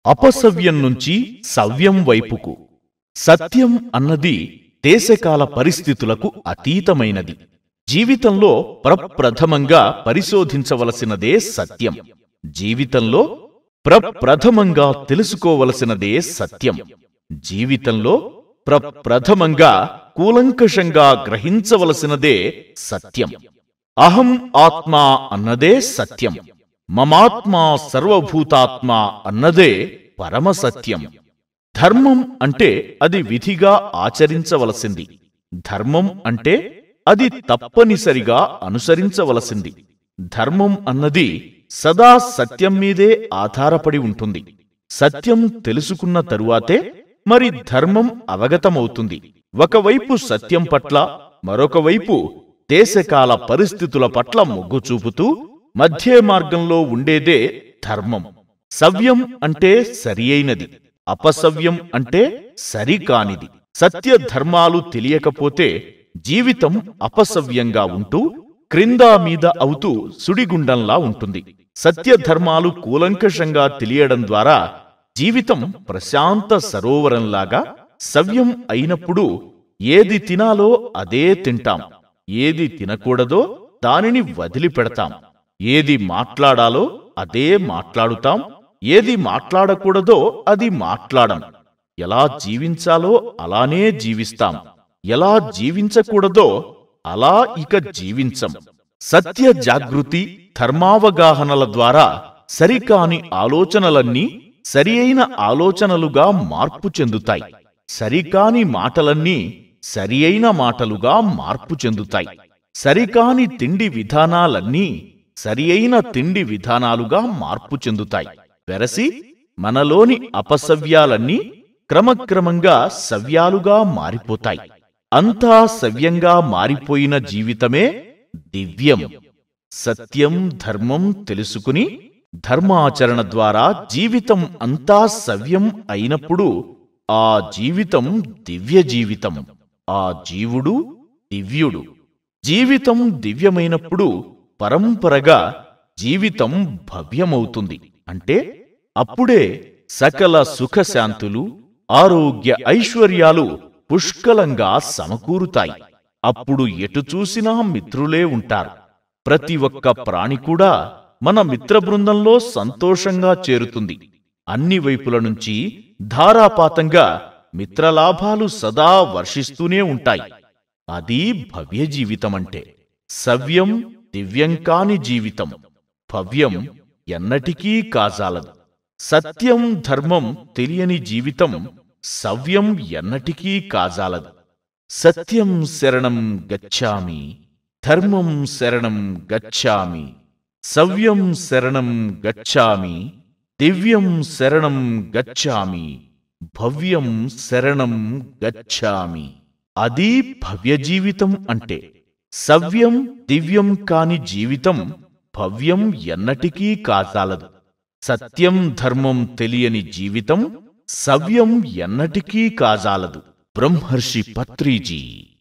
అపసవ్యం నుంచి సవ్యం వైపుకు సత్యం అన్నది దేశకాల పరిస్థితులకు అతీతమైనది జీవితంలో ప్రప్రథమంగా పరిశోధించవలసినదే సత్యం జీవితంలో ప్రప్రథమంగా తెలుసుకోవలసినదే సత్యం జీవితంలో ప్రప్రథమంగా కూలంకషంగా గ్రహించవలసినదే సత్యం అహం ఆత్మా అన్నదే సత్యం మమాత్మా సర్వభూతాత్మ అన్నదే పరమసత్యం ధర్మం అంటే అది విధిగా ఆచరించవలసింది ధర్మం అంటే అది తప్పనిసరిగా అనుసరించవలసింది ధర్మం అన్నది సదా సత్యం మీదే ఆధారపడి ఉంటుంది సత్యం తెలుసుకున్న తరువాతే మరి ధర్మం అవగతమవుతుంది ఒకవైపు సత్యం పట్ల మరొక వైపు దేశకాల పరిస్థితుల పట్ల మొగ్గు చూపుతూ మధ్య మార్గంలో ఉండేదే ధర్మం సవ్యం అంటే సరియైనది అపసవ్యం అంటే సరికానిది సత్య ధర్మాలు తెలియకపోతే జీవితం అపసవ్యంగా ఉంటూ క్రిందా మీద అవుతూ సుడిగుండంలా ఉంటుంది సత్య ధర్మాలు కూలంకషంగా తెలియడం ద్వారా జీవితం ప్రశాంత సరోవరంలాగా సవ్యం అయినప్పుడు ఏది తినాలో అదే తింటాం ఏది తినకూడదో దానిని వదిలిపెడతాం ఏది మాట్లాడాలో అదే మాట్లాడుతాం ఏది మాట్లాడకూడదో అది మాట్లాడం ఎలా జీవించాలో అలానే జీవిస్తాం ఎలా జీవించకూడదో అలా ఇక జీవించం సత్య జాగృతి ధర్మావగాహనల ద్వారా సరికాని ఆలోచనలన్నీ సరి అయిన ఆలోచనలుగా మార్పు చెందుతాయి సరికాని మాటలన్నీ సరి అయిన మాటలుగా మార్పు చెందుతాయి సరికాని తిండి విధానాలన్నీ సరి అయిన తిండి విధానాలుగా మార్పు చెందుతాయి వెరసి మనలోని అపసవ్యాలన్నీ క్రమక్రమంగా సవ్యాలుగా మారిపోతాయి అంతా సవ్యంగా మారిపోయిన జీవితమే దివ్యం సత్యం ధర్మం తెలుసుకుని ధర్మాచరణ ద్వారా జీవితం అంతా సవ్యం అయినప్పుడు ఆ జీవితం దివ్య జీవితం ఆ జీవుడు దివ్యుడు జీవితం దివ్యమైనప్పుడు పరంపరగా జీవితం భవ్యమవుతుంది అంటే అప్పుడే సకల సుఖశాంతులు ఆరోగ్య ఐశ్వర్యాలు పుష్కలంగా సమకూరుతాయి అప్పుడు ఎటు చూసినా మిత్రులే ఉంటారు ప్రతి ఒక్క ప్రాణి కూడా మన మిత్ర బృందంలో సంతోషంగా చేరుతుంది అన్ని వైపుల నుంచి ధారాపాతంగా మిత్రలాభాలు సదా వర్షిస్తూనే ఉంటాయి అది భవ్య జీవితమంటే సవ్యం దివ్యం కాని జీవితం భవ్యం ఎన్నటికీ కాజాలదు సత్యం ధర్మం తెలియని జీవితం సవ్యం ఎన్నటికీ కాజాలదు సత్యం శరణం గచ్చామి ధర్మం శరణం గచ్చామి సవ్యం శరణం గచ్చామి దివ్యం శరణం గచ్చామి భవ్యం శరణం గచ్చామి అది భవ్య జీవితం అంటే సవ్యం దివ్యం కాని జీవితం భవ్యం ఎన్నటికీ కాజాలదు సత్యం ధర్మం తెలియని జీవితం సవ్యం ఎన్నటికీ కాజాలదు బ్రహ్మర్షి పత్రిజీ